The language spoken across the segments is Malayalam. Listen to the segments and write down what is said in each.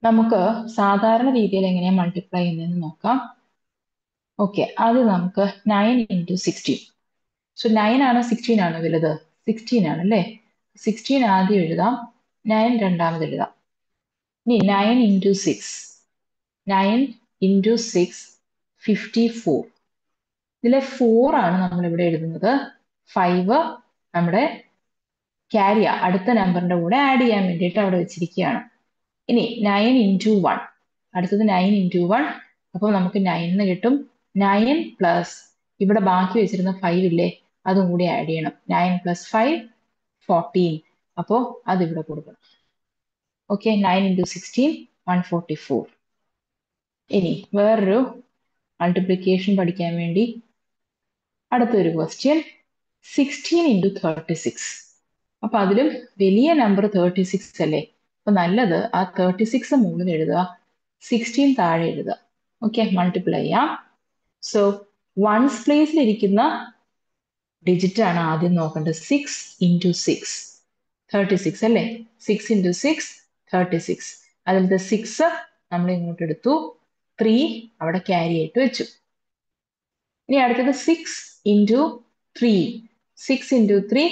നമുക്ക് സാധാരണ രീതിയിൽ എങ്ങനെയാ മൾട്ടിപ്ലൈ ചെയ്യുന്നതെന്ന് നോക്കാം ഓക്കെ അത് നമുക്ക് nine into sixteen so nine ആണ് സിക്സ്റ്റീൻ ആണ് വലുത് സിക്സ്റ്റീൻ ആണ് അല്ലേ സിക്സ്റ്റീൻ ആദ്യം എഴുതാം നയൻ രണ്ടാമത് എഴുതാം ഇനി nine into six nine into six fifty four ഇതിലെ ഫോർ ആണ് നമ്മൾ ഇവിടെ എഴുതുന്നത് ഫൈവ് നമ്മുടെ ക്യാരിയ അടുത്ത നമ്പറിന്റെ കൂടെ ആഡ് ചെയ്യാൻ വേണ്ടിയിട്ട് അവിടെ വെച്ചിരിക്കുകയാണ് ഇനി നയൻ ഇൻറ്റു വൺ അടുത്തത് നയൻ ഇൻറ്റു വൺ അപ്പോൾ നമുക്ക് നയൻ കിട്ടും നയൻ പ്ലസ് ഇവിടെ ബാക്കി വെച്ചിരുന്ന ഫൈവ് ഇല്ലേ അതും കൂടി ആഡ് ചെയ്യണം നയൻ പ്ലസ് ഫൈവ് ഫോർട്ടീൻ അപ്പോൾ അതിവിടെ കൊടുക്കണം okay nine into sixteen one forty four ഇനി വേറൊരു മൾട്ടിപ്ലിക്കേഷൻ പഠിക്കാൻ വേണ്ടി അടുത്തൊരു question sixteen into thirty six അപ്പൊ അതിലും വലിയ നമ്പർ തേർട്ടി സിക്സ് അല്ലേ അപ്പൊ നല്ലത് ആ തേർട്ടി സിക്സ് മുകളിൽ എഴുതുക സിക്സ്റ്റീൻ താഴെ എഴുതുക ഓക്കെ മൾട്ടിപ്ലൈ ചെയ്യാം സോ വൺസ് പ്ലേസിൽ ഇരിക്കുന്ന ഡിജിറ്റ് ആണ് ആദ്യം നോക്കേണ്ടത് six into six thirty six അല്ലേ six into six thirty six അതിലത്തെ സിക്സ് നമ്മൾ ഇങ്ങോട്ട് എടുത്തു ത്രീ അവിടെ ക്യാരി ആയിട്ട് വെച്ചു ഇനി അടുത്തത് six into three six into three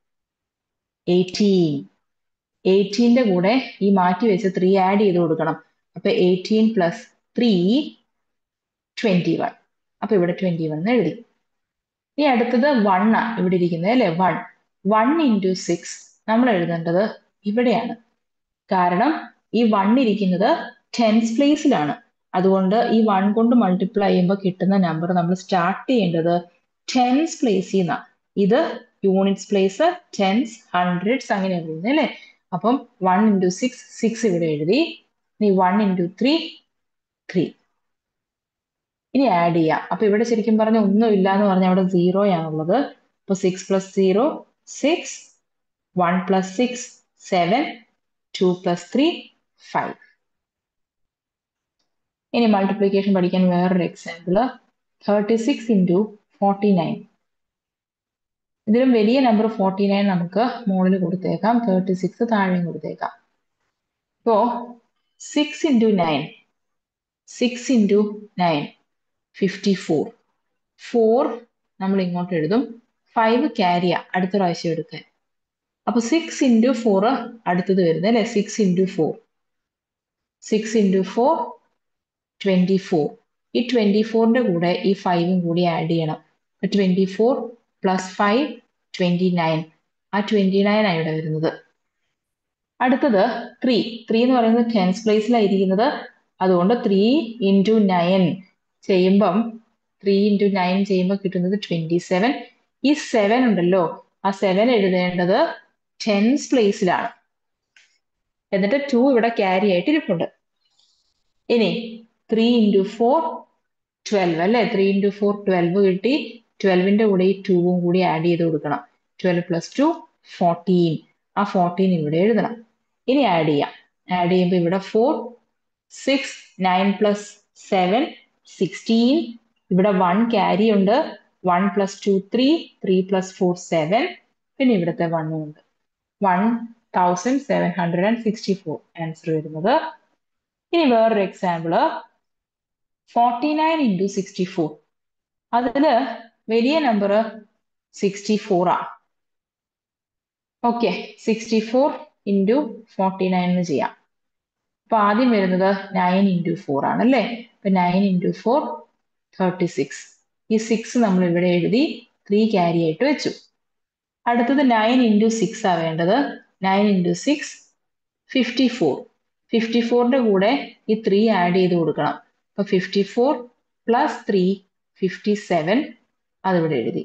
eighteen എയ്റ്റീൻ്റെ കൂടെ ഈ മാറ്റി വെച്ച് ത്രീ ആഡ് ചെയ്ത് കൊടുക്കണം അപ്പൊ eighteen plus three twenty one അപ്പൊ ഇവിടെ ട്വന്റി വൺ എഴുതി ഇനി അടുത്തത് വൺ ആ ഇവിടെ ഇരിക്കുന്നത് അല്ലെ വൺ വൺ ഇൻറ്റു സിക്സ് നമ്മൾ എഴുതേണ്ടത് ഇവിടെയാണ് കാരണം ഈ വൺ ഇരിക്കുന്നത് ടെൻസ് പ്ലേസിലാണ് അതുകൊണ്ട് ഈ വൺ കൊണ്ട് മൾട്ടിപ്ലൈ ചെയ്യുമ്പോൾ കിട്ടുന്ന നമ്പർ നമ്മൾ സ്റ്റാർട്ട് ചെയ്യേണ്ടത് ടെൻസ് പ്ലേസിൽ നിന്നാണ് ഇത് യൂണിറ്റ്സ് പ്ലേസ് ടെൻസ് ഹൺഡ്രഡ്സ് അങ്ങനെ എഴുതുന്നത് അല്ലേ അപ്പം വൺ ഇൻറ്റു സിക്സ് സിക്സ് ഇവിടെ എഴുതി ഇനി വൺ ഇൻറ്റു ത്രീ ത്രീ ഇനി ആഡ് ചെയ്യാം അപ്പൊ ഇവിടെ ശരിക്കും പറഞ്ഞ ഒന്നും ഇല്ല എന്ന് പറഞ്ഞാൽ അവിടെ സീറോ ആണുള്ളത് അപ്പൊ six plus zero six one plus six seven two plus three five ഇനി മൾട്ടിപ്ലിക്കേഷൻ പഠിക്കാൻ വേറൊരു example thirty six into forty nine ഇതിലും വലിയ നമ്പർ ഫോർട്ടി നയൻ നമുക്ക് മുകളിൽ കൊടുത്തേക്കാം തേർട്ടി സിക്സ് താഴെയും കൊടുത്തേക്കാം ഇപ്പോ six into nine six into nine fifty four four നമ്മൾ ഇങ്ങോട്ട് എഴുതും ഫൈവ് ക്യാരിയ അടുത്ത പ്രാവശ്യം എടുക്കാൻ അപ്പൊ സിക്സ് ഇൻറ്റു ഫോർ അടുത്തത് വരുന്നത് അല്ലെ six into four six into four twenty four ഈ ട്വന്റി ഫോറിന്റെ കൂടെ ഈ ഫൈവും കൂടി ആഡ് ചെയ്യണം twenty four plus five twenty nine ആ ട്വന്റി നയൻ ആണ് ഇവിടെ വരുന്നത് അടുത്തത് ത്രീ ത്രീ എന്ന് പറയുന്നത് ടെൻസ് പ്ലേസിലായിരിക്കുന്നത് അതുകൊണ്ട് ത്രീ ഇൻറ്റു നയൻ ചെയ്യുമ്പം ത്രീ ഇൻറ്റു നയൻ ചെയ്യുമ്പോൾ കിട്ടുന്നത് ട്വന്റി സെവൻ ഈ സെവൻ ഉണ്ടല്ലോ ആ സെവൻ എഴുതേണ്ടത് ടെൻസ് പ്ലേസിലാണ് എന്നിട്ട് ടു ഇവിടെ ക്യാരി ആയിട്ട് ഇരിപ്പുണ്ട് ഇനി ത്രീ ഇൻറ്റു ഫോർ ട്വൽവ് അല്ലേ ത്രീ ഇൻറ്റു ഫോർ ട്വൽവ് കിട്ടി ട്വൽവിന്റെ കൂടെ ഈ ടൂവും കൂടി ആഡ് ചെയ്ത് കൊടുക്കണം ട്വൽവ് പ്ലസ് ടു ഫോർട്ടീൻ ആ ഫോർട്ടീൻ ഇവിടെ എഴുതണം ഇനി ആഡ് ചെയ്യാം ആഡ് ചെയ്യുമ്പോൾ ഇവിടെ four six nine plus seven sixteen ഇവിടെ വൺ ക്യാരി ഉണ്ട് one plus two three three plus four seven പിന്നെ ഇവിടുത്തെ വണ്ണും ഉണ്ട് one thousand seven hundred and sixty four answer വരുന്നത് ഇനി വേറൊരു example forty nine into sixty four അതില് വലിയ നമ്പർ സിക്സ്റ്റി ഫോർ ആണ് okay sixty four into forty nine എന്ന് ചെയ്യാം അപ്പൊ ആദ്യം വരുന്നത് നയൻ ഇൻറ്റു ഫോർ ആണ് അല്ലേ അപ്പൊ nine into four thirty six ഈ സിക്സ് നമ്മൾ ഇവിടെ എഴുതി ത്രീ ക്യാരി ആയിട്ട് വെച്ചു അടുത്തത് നയൻ ഇൻറ്റു സിക്സ് ആ വേണ്ടത് nine into six fifty four fifty ഫോറിന്റെ കൂടെ ഈ ത്രീ ആഡ് ചെയ്ത് കൊടുക്കണം അപ്പൊ fifty four plus three fifty seven അതിവിടെ എഴുതി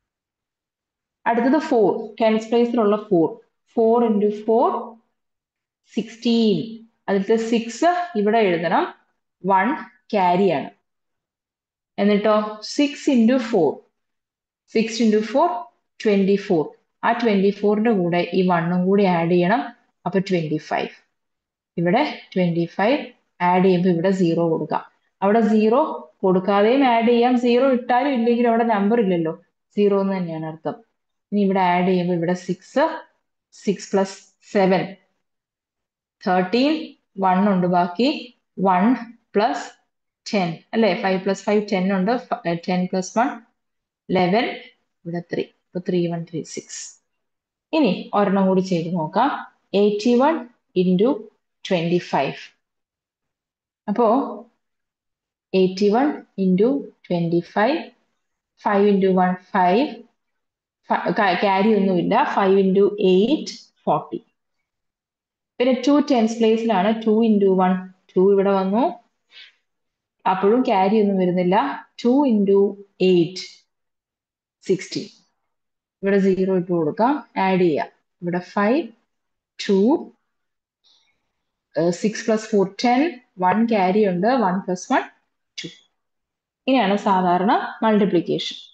അടുത്തത് ഫോർ ടെൻസ് പ്ലേസിലുള്ള four four into four sixteen അതിലത്തെ സിക്സ് ഇവിടെ എഴുതണം വൺ ക്യാരിയാണ് എന്നിട്ടോ six into four six into four twenty four ആ ട്വന്റി ഫോറിന്റെ കൂടെ ഈ വണ്ണും കൂടി ആഡ് ചെയ്യണം അപ്പൊ ട്വന്റി ഫൈവ് ഇവിടെ ട്വന്റി ഫൈവ് ആഡ് ചെയ്യുമ്പോൾ ഇവിടെ സീറോ കൊടുക്കാം അവിടെ സീറോ കൊടുക്കാതെയും ആഡ് ചെയ്യാം സീറോ ഇട്ടാലും ഇല്ലെങ്കിലും അവിടെ നമ്പർ ഇല്ലല്ലോ സീറോ എന്ന് തന്നെയാണ് അർത്ഥം ഇനി ഇവിടെ ആഡ് ചെയ്യുമ്പോൾ ഇവിടെ six six plus seven thirteen one ഉണ്ട് ബാക്കി വൺ പ്ലസ് ടെൻ അല്ലേ ഫൈവ് പ്ലസ് ഫൈവ് ടെൻ ഉണ്ട് ടെൻ പ്ലസ് വൺ ലെവൻ ഇവിടെ ത്രീ ഇപ്പൊ ത്രീ വൺ ത്രീ സിക്സ് ഇനി ഒരെണ്ണം കൂടി ചെയ്ത് നോക്കാം eighty one into twenty five അപ്പോ eighty one into twenty five five into one five carry ഒന്നുമില്ല ഫൈവ് ഇൻറ്റു എയ്റ്റ് ഫോർട്ടി പിന്നെ ടു ടെൻസ് പ്ലേസിലാണ് ടു ഇൻറ്റു വൺ ടു ഇവിടെ വന്നു അപ്പോഴും ക്യാരി ഒന്നും വരുന്നില്ല ടു ഇൻറ്റു എയ്റ്റ് സിക്സ്റ്റി ഇവിടെ സീറോ ഇട്ട് കൊടുക്കാം ആഡ് ചെയ്യാം ഇവിടെ five two six plus four ten one carry ഉണ്ട് വൺ പ്ലസ് വൺ ടു ഇങ്ങനെയാണ് സാധാരണ മൾട്ടിപ്ലിക്കേഷൻ